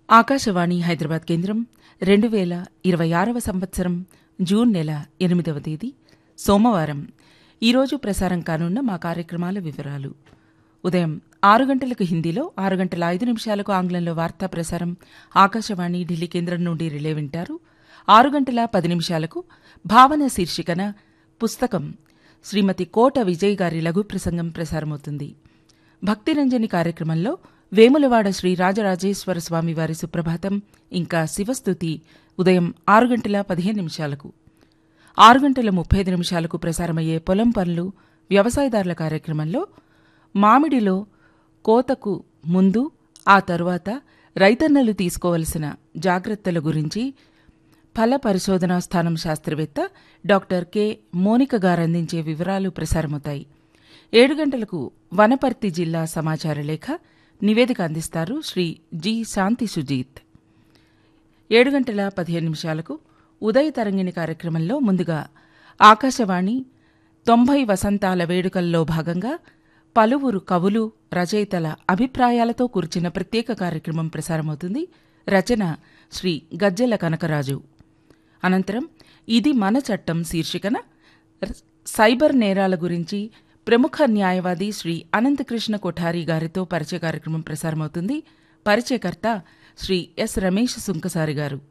ఆకాశవాణి హైదరాబాద్ కేంద్రం రెండు వేల ఇరవై ఆరవ సంవత్సరం జూన్ నెల ఎనిమిదవ తేదీ సోమవారం ఈరోజు ప్రసారం కానున్న మా కార్యక్రమాల వివరాలు ఉదయం ఆరు గంటలకు హిందీలో ఆరు గంటల ఐదు నిమిషాలకు ఆంగ్లంలో వార్తా ప్రసారం ఆకాశవాణి ఢిల్లీ కేంద్రం నుండి రిలే వింటారు ఆరు గంటల పది నిమిషాలకు భావన శీర్షికన పుస్తకం శ్రీమతి కోట విజయ్ గారి లఘు ప్రసంగం ప్రసారమవుతుంది భక్తిరంజని కార్యక్రమంలో వేములవాడ శ్రీ రాజరాజేశ్వర స్వామి వారి సుప్రభాతం ఇంకా శివస్థుతి ఉదయం ఆరు గంటల పదిహేను నిమిషాలకు ఆరు గంటల ముప్పై ఐదు నిమిషాలకు ప్రసారమయ్యే పొలం పనులు వ్యవసాయదారుల కార్యక్రమంలో మామిడిలో కోతకు ముందు ఆ తరువాత రైతన్నలు తీసుకోవలసిన జాగ్రత్తల గురించి ఫల పరిశోధనా స్థానం శాస్త్రవేత్త డాక్టర్ కె మోనిక గారు అందించే వివరాలు ప్రసారమవుతాయి ఏడు గంటలకు వనపర్తి జిల్లా సమాచార లేఖ నివేదిక అందిస్తారు శ్రీ జి శాంతి సుజీత్ ఏడు గంటల పదిహేను నిమిషాలకు ఉదయ తరంగిణి కార్యక్రమంలో ముందుగా ఆకాశవాణి తొంభై వసంతాల వేడుకల్లో భాగంగా పలువురు కవులు రచయితల అభిప్రాయాలతో కూర్చిన ప్రత్యేక కార్యక్రమం ప్రసారమవుతుంది రచన శ్రీ గజ్జెల కనకరాజు అనంతరం ఇది మన చట్టం శీర్షికన సైబర్ నేరాల గురించి ప్రముఖ న్యాయవాది శ్రీ అనంతకృష్ణ కొఠారి గారితో పరిచయ కార్యక్రమం ప్రసారమవుతుంది పరిచయకర్త శ్రీ ఎస్ రమేష్ సుంకసారి గారు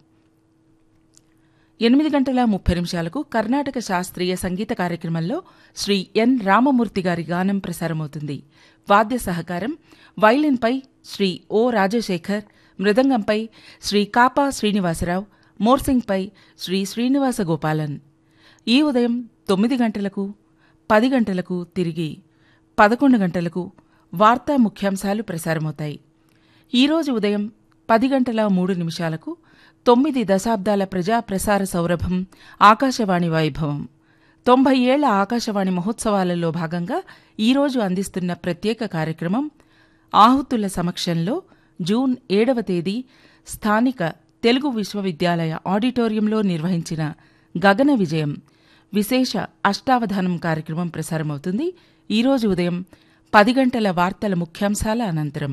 ఎనిమిది గంటల ముప్పై నిమిషాలకు కర్ణాటక శాస్త్రీయ సంగీత కార్యక్రమంలో శ్రీ ఎన్ రామమూర్తి గారి గానం ప్రసారమవుతుంది వాద్య సహకారం వైలిన్పై శ్రీ ఓ రాజశేఖర్ మృదంగంపై శ్రీ కాపా శ్రీనివాసరావు మోర్సింగ్పై శ్రీ శ్రీనివాస గోపాలన్ ఈ ఉదయం తొమ్మిది గంటలకు పది గంటలకు తిరిగి పదకొండు గంటలకు వార్తా ముఖ్యాంశాలు ప్రసారమవుతాయి ఈరోజు ఉదయం పది గంటల మూడు నిమిషాలకు తొమ్మిది దశాబ్దాల ప్రజా ప్రసార సౌరభం ఆకాశవాణి వైభవం తొంభై ఏళ్ల ఆకాశవాణి మహోత్సవాలలో భాగంగా ఈరోజు అందిస్తున్న ప్రత్యేక కార్యక్రమం ఆహుతుల సమక్షంలో జూన్ ఏడవ తేదీ స్థానిక తెలుగు విశ్వవిద్యాలయ ఆడిటోరియంలో నిర్వహించిన గగన విజయం విశేష అష్టావధానం కార్యక్రమం ప్రసారమవుతుంది ఈరోజు ఉదయం పది గంటల వార్తల ముఖ్యాంశాల అనంతరం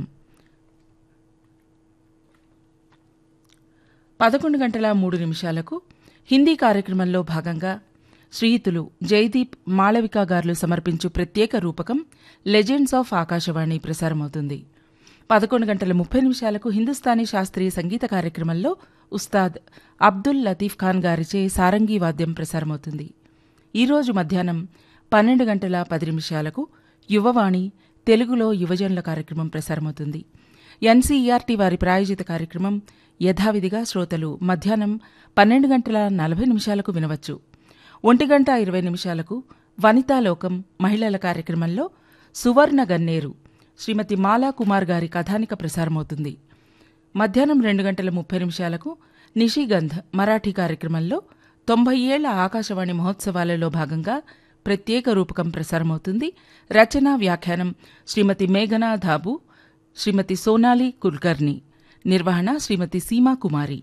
పదకొండు గంటల మూడు నిమిషాలకు హిందీ కార్యక్రమంలో భాగంగా శ్రీయుతులు జయదీప్ మాళవిక గారులు సమర్పించు ప్రత్యేక రూపకం లెజెండ్స్ ఆఫ్ ఆకాశవాణి ప్రసారమవుతుంది పదకొండు గంటల ముప్పై నిమిషాలకు హిందుస్థానీ శాస్త్రీయ సంగీత కార్యక్రమంలో ఉస్తాద్ అబ్దుల్ లతీఫ్ ఖాన్ గారిచే సారంగీ వాద్యం ప్రసారమవుతుంది ఈరోజు మధ్యాహ్నం పన్నెండు గంటల పది నిమిషాలకు యువవాణి తెలుగులో యువజనుల కార్యక్రమం ప్రసారమవుతుంది ఎన్సీఈఆర్టీ వారి ప్రాయోజిత కార్యక్రమం యథావిధిగా శ్రోతలు మధ్యాహ్నం పన్నెండు గంటల నలభై నిమిషాలకు వినవచ్చు ఒంటి గంట ఇరవై నిమిషాలకు వనితాలోకం మహిళల కార్యక్రమంలో సువర్ణ గన్నేరు శ్రీమతి మాలా కుమార్ గారి కథానిక ప్రసారమవుతుంది మధ్యాహ్నం రెండు గంటల ముప్పై నిమిషాలకు నిషిగంధ్ మరాఠీ కార్యక్రమంలో తొంభై ఏళ్ల ఆకాశవాణి మహోత్సవాలలో భాగంగా ప్రత్యేక రూపకం ప్రసారమవుతుంది రచనా వ్యాఖ్యానం శ్రీమతి మేఘనా ధాబు శ్రీమతి సోనాలి కుల్కర్ని నిర్వహణ శ్రీమతి సీమా కుమారి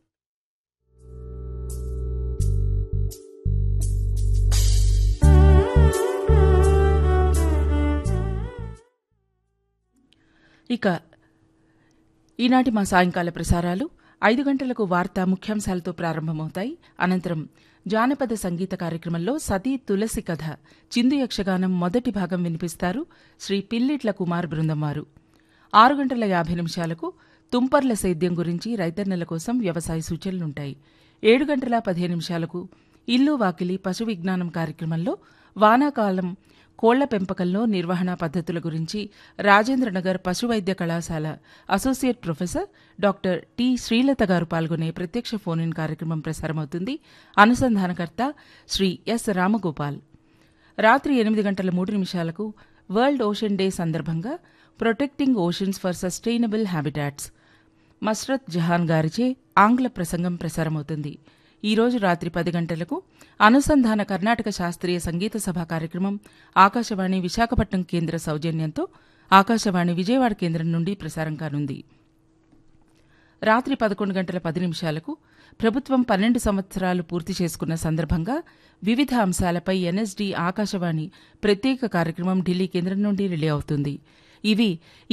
ఇక ఈనాటి మా సాయంకాల ప్రసారాలు ఐదు గంటలకు వార్తా ముఖ్యాంశాలతో ప్రారంభమవుతాయి అనంతరం జానపద సంగీత కార్యక్రమంలో సతీ తులసి కథ చిందు యక్షగానం మొదటి భాగం వినిపిస్తారు శ్రీ పిల్లిట్ల కుమార్ బృందం వారు ఆరు గంటల యాభై నిమిషాలకు తుంపర్ల సేద్యం గురించి రైతన్నల కోసం వ్యవసాయ సూచనలుంటాయి ఏడు గంటల పదిహేను నిమిషాలకు ఇల్లు వాకిలి పశు విజ్ఞానం కార్యక్రమంలో వానాకాలం కోళ్ల పెంపకంలో నిర్వహణ పద్ధతుల గురించి రాజేంద్రనగర్ పశువైద్య కళాశాల associate professor doctor T Srilatha garu పాల్గొనే ప్రత్యక్ష ఫోన్ ఇన్ కార్యక్రమం ప్రసారమవుతుంది అనుసంధానకర్త శ్రీ ఎస్ రామగోపాల్ రాత్రి ఎనిమిది గంటల మూడు నిమిషాలకు వరల్డ్ ఓషన్ డే సందర్భంగా protecting oceans for sustainable habitats Musrat Jahan గారిచే ఆంగ్ల ప్రసంగం ప్రసారమవుతుంది ఈ రోజు రాత్రి పది గంటలకు అనుసంధాన కర్ణాటక శాస్త్రీయ సంగీత సభ కార్యక్రమం ఆకాశవాణి విశాఖపట్నం కేంద్ర సౌజన్యంతో ఆకాశవాణి విజయవాడ కేంద్రం నుండి ప్రసారం కానుంది రాత్రి పదకొండు గంటల పది నిమిషాలకు ప్రభుత్వం పన్నెండు సంవత్సరాలు పూర్తి చేసుకున్న సందర్భంగా వివిధ అంశాలపై ఎన్ఎస్డి ఆకాశవాణి ప్రత్యేక కార్యక్రమం ఢిల్లీ కేంద్రం నుండి రిలే అవుతుంది ఇవి